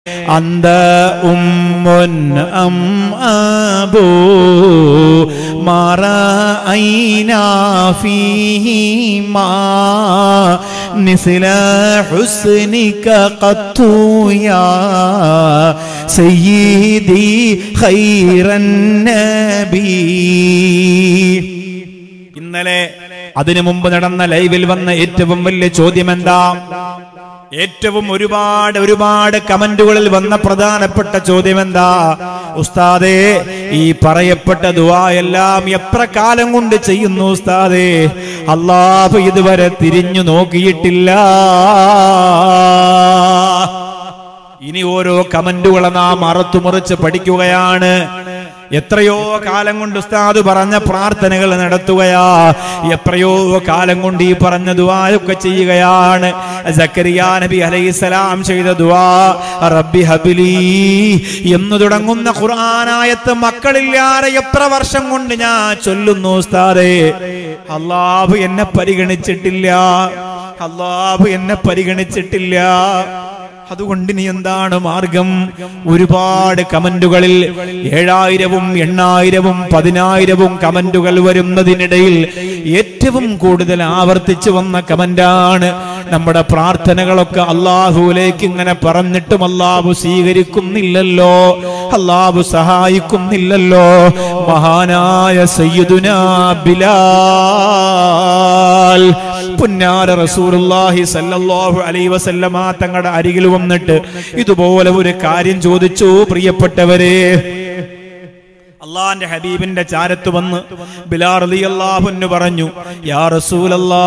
أنت أم أم أبو ما رأينا فيهما مثل حسنك قط يا سيدي خير النبي ഇന്നലെ അതിനു മുമ്പ് നടന്ന ലൈവിൽ വന്ന ഏറ്റവും വലിയ ചോദ്യം എന്താ ഏറ്റവും ഒരുപാട് ഒരുപാട് കമന്റുകളിൽ വന്ന പ്രധാനപ്പെട്ട ചോദ്യം എന്താ ഉസ്താദേ ഈ പറയപ്പെട്ട ദുആ എല്ലാം എത്ര കാലം കൊണ്ട് ചെയ്യുന്നു ഉസ്താദേ അള്ളാഹു ഇതുവരെ തിരിഞ്ഞു നോക്കിയിട്ടില്ല ഇനി ഓരോ കമന്റുകളെ നാം അറുത്തുമുറിച്ച് പഠിക്കുകയാണ് എത്രയോ കാലം കൊണ്ട് ഉസ്താദ് പറഞ്ഞ പ്രാർത്ഥനകൾ നടത്തുകയാ എത്രയോ കാലം കൊണ്ട് ഈ പറഞ്ഞ ദുആയൊക്കെ ചെയ്യുകയാണ് സക്കരിയ നബി അലൈഹിസ്സലാം ചെയ്ത ദുആ റബ്ബി ഹബിലി എന്ന് തുടങ്ങുന്ന ഖുർആനായത്ത് മക്കളില്ലാതെ എത്ര വർഷം കൊണ്ട് ഞാൻ ചൊല്ലുന്നു ഉസ്താദേ അള്ളാഹു എന്നെ പരിഗണിച്ചിട്ടില്ല അള്ളാഹു എന്നെ പരിഗണിച്ചിട്ടില്ല അതുകൊണ്ട് ഇനി എന്താണ് മാർഗം ഒരുപാട് കമന്റുകളിൽ ഏഴായിരവും എണ്ണായിരവും പതിനായിരവും കമന്റുകൾ വരുന്നതിനിടയിൽ ഏറ്റവും കൂടുതൽ ആവർത്തിച്ചു വന്ന കമന്റാണ് നമ്മുടെ പ്രാർത്ഥനകളൊക്കെ അള്ളാഹുലേക്ക് ഇങ്ങനെ പറഞ്ഞിട്ടും അള്ളാഹു സ്വീകരിക്കുന്നില്ലല്ലോ അള്ളാഹു സഹായിക്കുന്നില്ലല്ലോ മഹാനായ സയ്യിദുനാ ബിലാൽ പുന്നാര റസൂലുള്ളാഹി സല്ലല്ലാഹു അലൈഹി വസല്ലമ തങ്ങളുടെ അരികിൽ വന്നിട്ട് ഇതുപോലെ ഒരു കാര്യം ചോദിച്ചു പ്രിയപ്പെട്ടവരെ അള്ളാന്റെ ഹബീബിന്റെ ചാരത്ത് വന്ന് ബിലാർ റളിയല്ലാഹുവിന് പറഞ്ഞു യാ റസൂലല്ലാ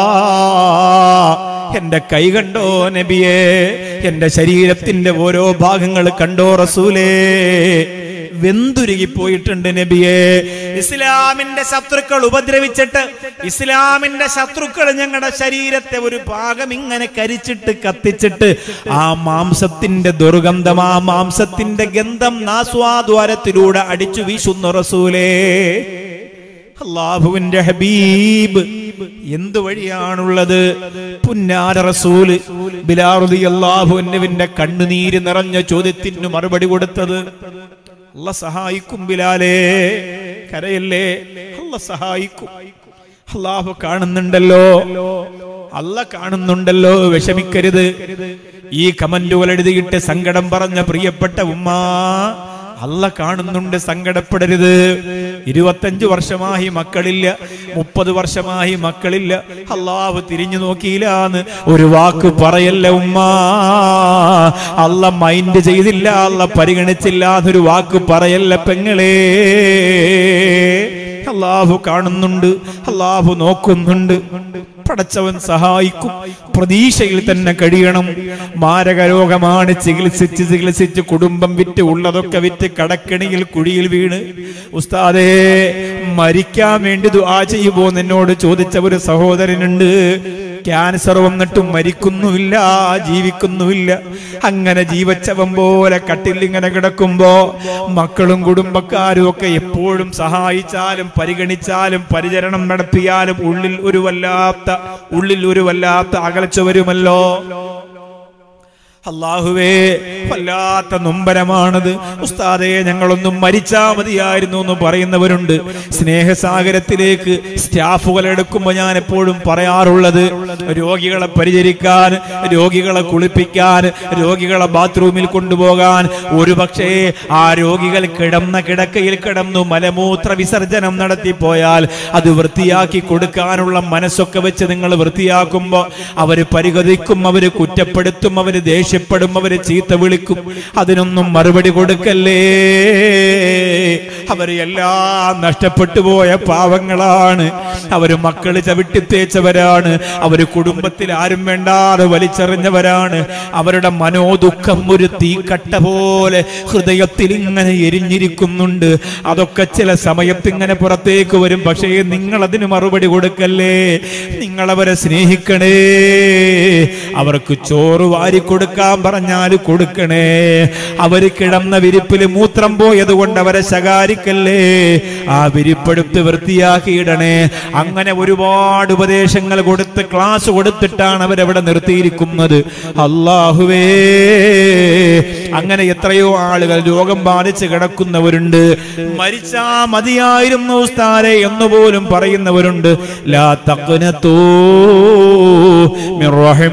എന്റെ കൈ കണ്ടോ നബിയേ എന്റെ ശരീരത്തിന്റെ ഓരോ ഭാഗങ്ങൾ കണ്ടോ റസൂലേ വെന്തുരുകി പോയിട്ടുണ്ട് നബിയെ ഇസ്ലാമിന്റെ ശത്രുക്കൾ ഉപദ്രവിച്ചിട്ട് ഇസ്ലാമിന്റെ ശത്രുക്കൾ ഞങ്ങളുടെ ശരീരത്തെ ഒരു ഭാഗം ഇങ്ങനെ കരിച്ചിട്ട് കത്തിച്ചിട്ട് ആ മാംസത്തിന്റെ ദുർഗന്ധം ആ മാംസത്തിന്റെ ഗന്ധം നാസ്വാദ്വാരത്തിലൂടെ അടിച്ചു വീശുന്നു റസൂലേ അള്ളാഹുവിന്റെ ഹബീബ് എന്ത് വഴിയാണുള്ളത് പുന്നാര റസൂല് ബിലാറുദി അള്ളാഹുവിന്റെ കണ്ണുനീര് നിറഞ്ഞ ചോദ്യത്തിന് മറുപടി കൊടുത്തത് അല്ല സഹായിക്കും ബിലാലേ കരയല്ലേ അല്ല സഹായിക്കും അള്ളാഹു കാണുന്നുണ്ടല്ലോ അല്ല കാണുന്നുണ്ടല്ലോ വിഷമിക്കരുത് ഈ കമന്റുകൾ എഴുതിയിട്ട് സങ്കടം പറഞ്ഞ പ്രിയപ്പെട്ട ഉമ്മ അല്ല കാണുന്നുണ്ട് സങ്കടപ്പെടരുത് ഇരുപത്തഞ്ചു വർഷമായി മക്കളില്ല മുപ്പത് വർഷമായി മക്കളില്ല അള്ളാഹു തിരിഞ്ഞു നോക്കിയില്ലാന്ന് ഒരു വാക്ക് പറയല്ല ഉമ്മ അല്ല മൈൻഡ് ചെയ്തില്ല അല്ല പരിഗണിച്ചില്ല എന്നൊരു വാക്ക് പറയല്ല പെങ്ങളേ അള്ളാഹു കാണുന്നുണ്ട് അള്ളാഹു നോക്കുന്നുണ്ട് പടച്ചവൻ സഹായിക്കും പ്രതീക്ഷയിൽ തന്നെ കഴിയണം മാരക രോഗമാണ് ചികിത്സിച്ച് ചികിത്സിച്ച് കുടുംബം വിറ്റ് ഉള്ളതൊക്കെ വിറ്റ് കടക്കണിയിൽ കുഴിയിൽ വീണ് ഉസ്താദേ മരിക്കാൻ വേണ്ടി ദുആ ചെയ്യുമോ എന്നോട് ചോദിച്ച ഒരു സഹോദരനുണ്ട് ക്യാൻസർ വന്നിട്ടും മരിക്കുന്നുമില്ല ജീവിക്കുന്നുമില്ല അങ്ങനെ ജീവച്ചവൻ പോലെ കട്ടിൽ ഇങ്ങനെ കിടക്കുമ്പോ മക്കളും കുടുംബക്കാരും ഒക്കെ എപ്പോഴും സഹായിച്ചാലും പരിഗണിച്ചാലും പരിചരണം നടത്തിയാലും ഉള്ളിൽ ഒരു വല്ലാത്ത ഉള്ളിൽ ഒരു വല്ലാത്ത അകലച്ച വരുമല്ലോ അള്ളാഹുവേ വല്ലാത്ത നൊമ്പരമാണത് ഉസ്താദെ ഞങ്ങളൊന്നും മരിച്ചാ മതിയായിരുന്നു എന്ന് പറയുന്നവരുണ്ട് സ്നേഹസാഗരത്തിലേക്ക് സ്റ്റാഫുകൾ എടുക്കുമ്പോൾ ഞാൻ എപ്പോഴും പറയാറുള്ളത് രോഗികളെ പരിചരിക്കാൻ രോഗികളെ കുളിപ്പിക്കാൻ രോഗികളെ ബാത്റൂമിൽ കൊണ്ടുപോകാൻ ഒരുപക്ഷേ ആ രോഗികൾ കിടന്ന കിടക്കയിൽ കിടന്നു മലമൂത്ര വിസർജനം നടത്തിപ്പോയാൽ അത് വൃത്തിയാക്കി കൊടുക്കാനുള്ള മനസ്സൊക്കെ വെച്ച് നിങ്ങൾ വൃത്തിയാക്കുമ്പോ അവര് പരിഗതിക്കും അവര് കുറ്റപ്പെടുത്തും അവര് ദേഷ്യം ദേഷ്യപ്പെടും അവര് ചീത്ത വിളിക്കും അതിനൊന്നും മറുപടി കൊടുക്കല്ലേ അവര് എല്ലാം നഷ്ടപ്പെട്ടു പോയ പാവങ്ങളാണ് അവര് മക്കള് ചവിട്ടിത്തേച്ചവരാണ് അവര് കുടുംബത്തിൽ ആരും വേണ്ടാതെ വലിച്ചെറിഞ്ഞവരാണ് അവരുടെ മനോദുഃഖം ഒരു തീക്കട്ട പോലെ ഹൃദയത്തിൽ ഇങ്ങനെ എരിഞ്ഞിരിക്കുന്നുണ്ട് അതൊക്കെ ചില സമയത്ത് ഇങ്ങനെ പുറത്തേക്ക് വരും പക്ഷേ നിങ്ങൾ അതിന് മറുപടി കൊടുക്കല്ലേ നിങ്ങൾ അവരെ സ്നേഹിക്കണേ അവർക്ക് ചോറ് വാരി കൊടുക്കാൻ കൊടുക്കാൻ പറഞ്ഞാൽ കൊടുക്കണേ അവര് കിടന്ന വിരിപ്പിൽ മൂത്രം പോയത് കൊണ്ട് അവരെ ശകാരിക്കല്ലേ ആ വിരിപ്പെടുത്ത് വൃത്തിയാക്കിയിടണേ അങ്ങനെ ഒരുപാട് ഉപദേശങ്ങൾ കൊടുത്ത് ക്ലാസ് കൊടുത്തിട്ടാണ് അവരവിടെ നിർത്തിയിരിക്കുന്നത് അള്ളാഹുവേ അങ്ങനെ എത്രയോ ആളുകൾ രോഗം ബാധിച്ച് കിടക്കുന്നവരുണ്ട് മരിച്ചാ മതിയായിരുന്നു ഉസ്താരെ എന്ന് പോലും പറയുന്നവരുണ്ട് ലാ തഖ്നതൂ മിർ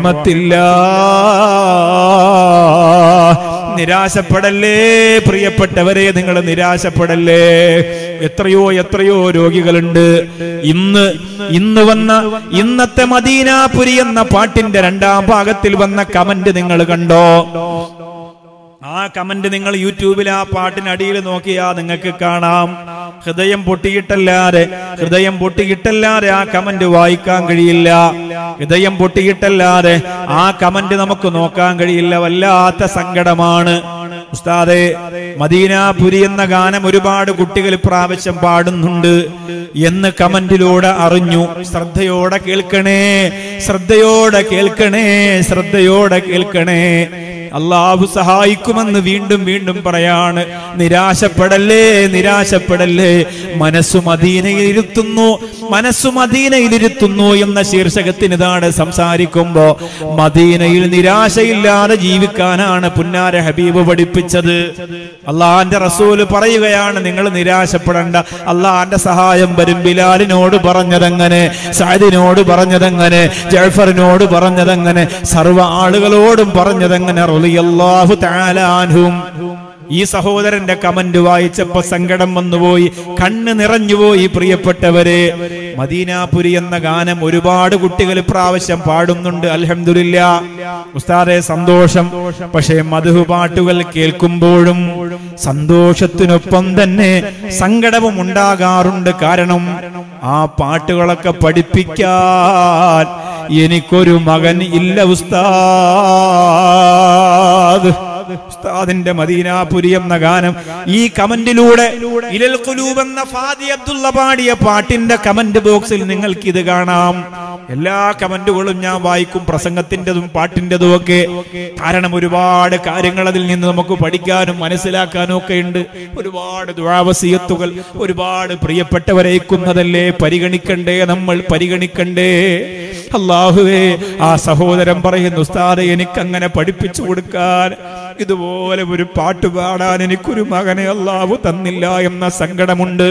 റഹ്മത്തില്ലാ നിരാശപ്പെടല്ലേ പ്രിയപ്പെട്ടവരെ നിങ്ങൾ നിരാശപ്പെടല്ലേ എത്രയോ എത്രയോ രോഗികളുണ്ട് ഇന്ന് ഇന്ന് വന്ന ഇന്നത്തെ മദീനാപുരി എന്ന പാട്ടിന്റെ രണ്ടാം ഭാഗത്തിൽ വന്ന കമന്റ് നിങ്ങൾ കണ്ടോ ആ കമന്റ് നിങ്ങൾ യൂട്യൂബിൽ ആ പാട്ടിനടിയിൽ നോക്കിയാ നിങ്ങൾക്ക് കാണാം ഹൃദയം പൊട്ടിയിട്ടല്ലാതെ ഹൃദയം പൊട്ടിയിട്ടല്ലാതെ ആ കമന്റ് വായിക്കാൻ കഴിയില്ല ഹൃദയം പൊട്ടിയിട്ടല്ലാതെ ആ കമന്റ് നമുക്ക് നോക്കാൻ കഴിയില്ല വല്ലാത്ത സങ്കടമാണ് ഉസ്താദെ മദീനാപുരി എന്ന ഗാനം ഒരുപാട് കുട്ടികൾ പ്രാവശ്യം പാടുന്നുണ്ട് എന്ന് കമന്റിലൂടെ അറിഞ്ഞു ശ്രദ്ധയോടെ കേൾക്കണേ ശ്രദ്ധയോടെ കേൾക്കണേ ശ്രദ്ധയോടെ കേൾക്കണേ അള്ളാഹു സഹായിക്കുമെന്ന് വീണ്ടും വീണ്ടും പറയാണ് നിരാശപ്പെടല്ലേ നിരാശപ്പെടല്ലേ മനസ്സു മദീനയിലിരുത്തുന്നു മനസ്സു മദീനയിലിരുത്തുന്നു എന്ന ശീർഷകത്തിന് ഇതാണ് സംസാരിക്കുമ്പോ മദീനയിൽ നിരാശയില്ലാതെ ജീവിക്കാനാണ് പുന്നാര ഹബീബ് പഠിപ്പിച്ചത് അള്ളാന്റെ റസൂല് പറയുകയാണ് നിങ്ങൾ നിരാശപ്പെടേണ്ട അള്ളാന്റെ സഹായം വരും ബിലാലിനോട് പറഞ്ഞതെങ്ങനെ സാദിനോട് പറഞ്ഞതെങ്ങനെ ജഫറിനോട് പറഞ്ഞതെങ്ങനെ സർവ്വ ആളുകളോടും പറഞ്ഞതെങ്ങനെ റളിയല്ലാഹു തആല അൻഹും ഈ സഹോദരന്റെ കമന്റ് വായിച്ചപ്പോ സങ്കടം വന്നുപോയി കണ്ണ് നിറഞ്ഞുപോയി പ്രിയപ്പെട്ടവരെ മദീനാപുരി എന്ന ഗാനം ഒരുപാട് കുട്ടികൾ പ്രാവശ്യം പാടുന്നുണ്ട് അൽഹംദുലില്ല ഉസ്താദെ സന്തോഷം പക്ഷേ മധു പാട്ടുകൾ കേൾക്കുമ്പോഴും സന്തോഷത്തിനൊപ്പം തന്നെ സങ്കടവും ഉണ്ടാകാറുണ്ട് കാരണം ആ പാട്ടുകളൊക്കെ പഠിപ്പിക്കാൻ എനിക്കൊരു മകൻ ഇല്ല ഉസ്താദ് ഉസ്താദിന്റെ മദീനാപുരി എന്ന ഗാനം ഈ കമന്റിലൂടെ ഇലൽ ഖുലൂബ് എന്ന ഫാദി അബ്ദുള്ള പാടിയ പാട്ടിന്റെ കമന്റ് ബോക്സിൽ നിങ്ങൾക്ക് ഇത് കാണാം എല്ലാ കമന്റുകളും ഞാൻ വായിക്കും പ്രസംഗത്തിന്റെതും പാട്ടിന്റെതും ഒക്കെ കാരണം ഒരുപാട് കാര്യങ്ങൾ അതിൽ നിന്ന് നമുക്ക് പഠിക്കാനും മനസ്സിലാക്കാനും ഒക്കെ ഉണ്ട് ഒരുപാട് ദുരാവസീയത്തുകൾ ഒരുപാട് പ്രിയപ്പെട്ടവരേക്കുന്നതല്ലേ പരിഗണിക്കണ്ടേ നമ്മൾ പരിഗണിക്കണ്ടേ അള്ളാഹുവേ ആ സഹോദരൻ പറയുന്നു ഉസ്താദെ എനിക്ക് അങ്ങനെ പഠിപ്പിച്ചു കൊടുക്കാൻ ഇതുപോലെ ഒരു പാട്ട് പാടാൻ എനിക്കൊരു മകനെ അള്ളാഹു തന്നില്ല എന്ന സങ്കടമുണ്ട്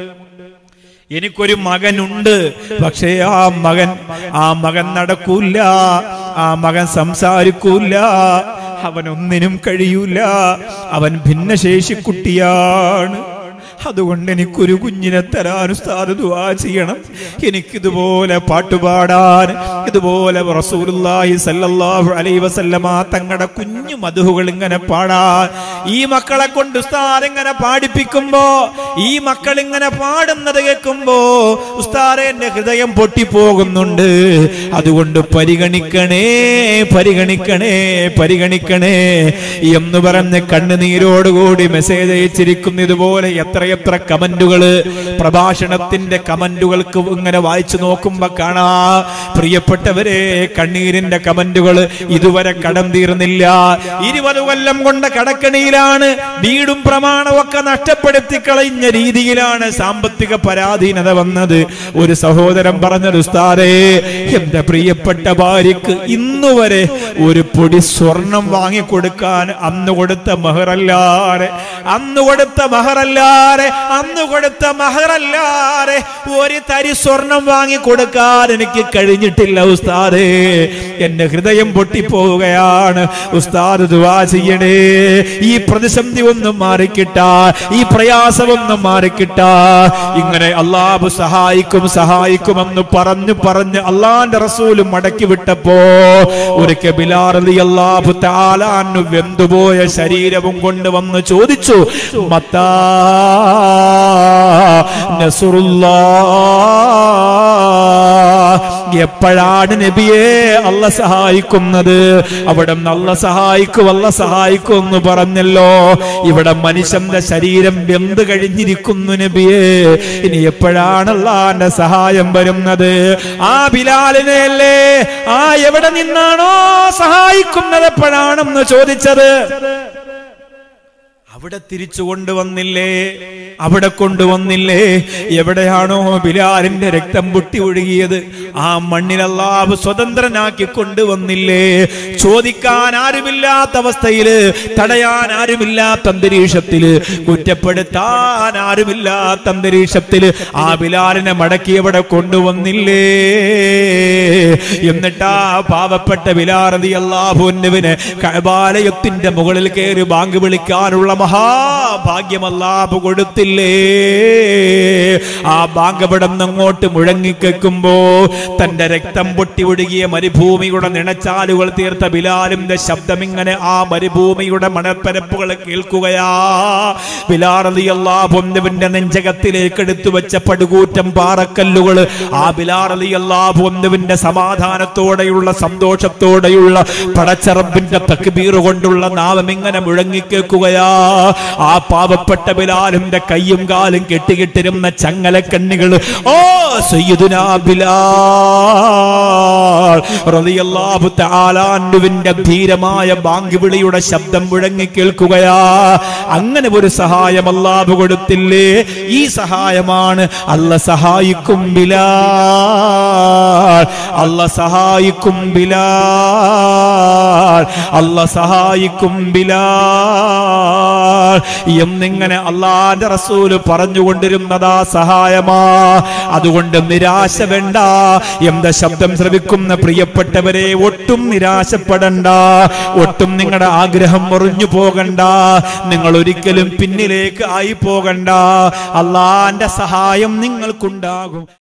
എനിക്കൊരു മകനുണ്ട് പക്ഷേ ആ മകൻ ആ മകൻ നടക്കൂല ആ മകൻ സംസാരിക്കൂല അവനൊന്നിനും കഴിയൂല അവൻ ഭിന്നശേഷി കുട്ടിയാണ് അതുകൊണ്ട് എനിക്കൊരു കുഞ്ഞിനെ തരാൻ ഉസ്താദ് ദുആ ചെയ്യണം എനിക്കിതുപോലെ പാട്ടുപാടാൻ ഇതുപോലെ റസൂലുള്ളാഹി സല്ലല്ലാഹു അലൈഹി വസല്ലമ തങ്ങളുടെ കുഞ്ഞു മധുഹുകൾ ഇങ്ങനെ പാടാൻ ഈ മക്കളെ കൊണ്ട് ഉസ്താദ് ഇങ്ങനെ പാടിപ്പിക്കുമ്പോ ഈ മക്കൾ ഇങ്ങനെ പാടുന്നത് കേൾക്കുമ്പോ ഉസ്താദെ എന്റെ ഹൃദയം പൊട്ടിപ്പോകുന്നുണ്ട് അതുകൊണ്ട് പരിഗണിക്കണേ പരിഗണിക്കണേ പരിഗണിക്കണേ എന്ന് പറഞ്ഞ് കണ്ണുനീരോടുകൂടി മെസ്സേജ് അയച്ചിരിക്കുന്ന ഇതുപോലെ എത്രയെത്ര കമന്റുകള് പ്രഭാഷണത്തിന്റെ കമന്റുകൾക്ക് ഇങ്ങനെ വായിച്ചു നോക്കുമ്പോ കാണാ പ്രിയപ്പെട്ടവരെ കണ്ണീരിന്റെ കമന്റുകൾ ഇതുവരെ കടം തീർന്നില്ല ഇരുപത് കൊല്ലം കൊണ്ട് കടക്കണിയിലാണ് വീടും പ്രമാണവും ഒക്കെ നഷ്ടപ്പെടുത്തി കളഞ്ഞ രീതിയിലാണ് സാമ്പത്തിക പരാധീനത വന്നത് ഒരു സഹോദരൻ പറഞ്ഞത് ഉസ്താദേ എന്റെ പ്രിയപ്പെട്ട ഭാര്യക്ക് ഇന്നുവരെ ഒരു പൊടി സ്വർണം വാങ്ങിക്കൊടുക്കാൻ അന്ന് കൊടുത്ത മഹറല്ലാരെ അന്ന് കൊടുത്ത മഹറല്ലാരെ അന്ന് കൊടുത്ത മഹറല്ലാരെ ഒരു തരി സ്വർണം വാങ്ങിക്കൊടുക്കാൻ എനിക്ക് കഴിഞ്ഞിട്ടില്ല ഉസ്താദേ എന്റെ ഹൃദയം പൊട്ടിപ്പോവുകയാണ് ഉസ്താദ് ദുവാ ചെയ്യണേ ഈ പ്രതിസന്ധി ഒന്നും മാറിക്കിട്ടാ ഈ പ്രയാസമൊന്നും മാറിക്കിട്ടാ ഇങ്ങനെ അള്ളാഹു സഹായിക്കും സഹായിക്കുമെന്ന് പറഞ്ഞു പറഞ്ഞ് അള്ളാന്റെ റസൂലും മടക്കി വിട്ടപ്പോ ഒരിക്കൽ ബിലാറലി അള്ളാഹു താലാന്നു വെന്തുപോയ ശരീരവും കൊണ്ട് വന്ന് ചോദിച്ചു മത്താ നസുറുല്ലാ എപ്പോഴാണ് നബിയെ അല്ല സഹായിക്കുന്നത് അവിടെ അല്ല സഹായിക്കും അല്ല സഹായിക്കും എന്ന് പറഞ്ഞല്ലോ ഇവിടെ മനുഷ്യന്റെ ശരീരം വെന്ത് കഴിഞ്ഞിരിക്കുന്നു നബിയെ ഇനി എപ്പോഴാണ് അള്ളാന്റെ സഹായം വരുന്നത് ആ ബിലാലിനെ അല്ലേ ആ എവിടെ നിന്നാണോ സഹായിക്കുന്നത് എപ്പോഴാണെന്ന് ചോദിച്ചത് അവിടെ തിരിച്ചു കൊണ്ടുവന്നില്ലേ അവിടെ കൊണ്ടുവന്നില്ലേ എവിടെയാണോ ബിലാലിന്റെ രക്തം പൊട്ടി ഒഴുകിയത് ആ മണ്ണിൽ അല്ലാഹു സ്വതന്ത്രനാക്കി കൊണ്ടുവന്നില്ലേ ചോദിക്കാൻ ആരുമില്ലാത്ത അവസ്ഥയില് തടയാൻ ആരുമില്ലാത്ത അന്തരീക്ഷത്തില് കുറ്റപ്പെടുത്താൻ ആരുമില്ലാത്ത അന്തരീക്ഷത്തില് ആ ബിലാലിനെ മടക്കി അവിടെ കൊണ്ടുവന്നില്ലേ എന്നിട്ടാ പാവപ്പെട്ട ബിലാറതി അള്ളാഹുവിന് കഴബാലയത്തിന്റെ മുകളിൽ കയറി ബാങ്ക് വിളിക്കാനുള്ള മഹാഭാഗ്യം അല്ലാഹു കൊടുത്തില്ലേ ആ ബാങ്കപടം അങ്ങോട്ട് മുഴങ്ങിക്കേക്കുമ്പോ തന്റെ രക്തം പൊട്ടി ഒഴുകിയ മരുഭൂമിയുടെ നിണച്ചാലുകൾ തീർത്ത ബിലാലിന്റെ ശബ്ദം ഇങ്ങനെ ആ മരുഭൂമിയുടെ മണപ്പരപ്പുകൾ കേൾക്കുകയാ ബിലാറതി അള്ളാഹുവിന്റെ നെഞ്ചകത്തിലേക്ക് എടുത്തു വെച്ച പടുകൂറ്റം പാറക്കല്ലുകൾ ആ ബിലാറലി അള്ളാഹുവിന്റെ സമാധാനത്തോടെയുള്ള സന്തോഷത്തോടെയുള്ള പടച്ചറബിന്റെ തക്ബീർ കൊണ്ടുള്ള നാമം ഇങ്ങനെ മുഴങ്ങിക്കേക്കുകയാ ആ പാവപ്പെട്ട ബിലാലിന്റെ കയ്യും കാലും കെട്ടിക്കിട്ടിരുന്ന ചങ്ങലക്കണ്ണികൾ ഓ സയ്യിദുനാ ബിലാൽ റളിയല്ലാഹു തആലാൻവിന്റെ ധീരമായ ബാങ്ക് വിളിയുടെ ശബ്ദം മുഴങ്ങി കേൾക്കുകയാ അങ്ങനെ ഒരു സഹായം അല്ലാഹു കൊടുത്തില്ലേ ഈ സഹായമാണ് അല്ല സഹായിക്കും ബിലാൽ അല്ല സഹായിക്കും ബിലാൽ അല്ല സഹായിക്കും ബിലാൽ എന്നിങ്ങനെ അള്ളാന്റെ റസൂല് പറഞ്ഞുകൊണ്ടിരുന്നതാ സഹായമാ അതുകൊണ്ട് നിരാശ വേണ്ട എന്റെ ശബ്ദം ശ്രവിക്കുന്ന പ്രിയപ്പെട്ടവരെ ഒട്ടും നിരാശപ്പെടണ്ട ഒട്ടും നിങ്ങളുടെ ആഗ്രഹം മുറിഞ്ഞു പോകണ്ട നിങ്ങൾ ഒരിക്കലും പിന്നിലേക്ക് ആയി പോകണ്ട അള്ളാന്റെ സഹായം നിങ്ങൾക്കുണ്ടാകും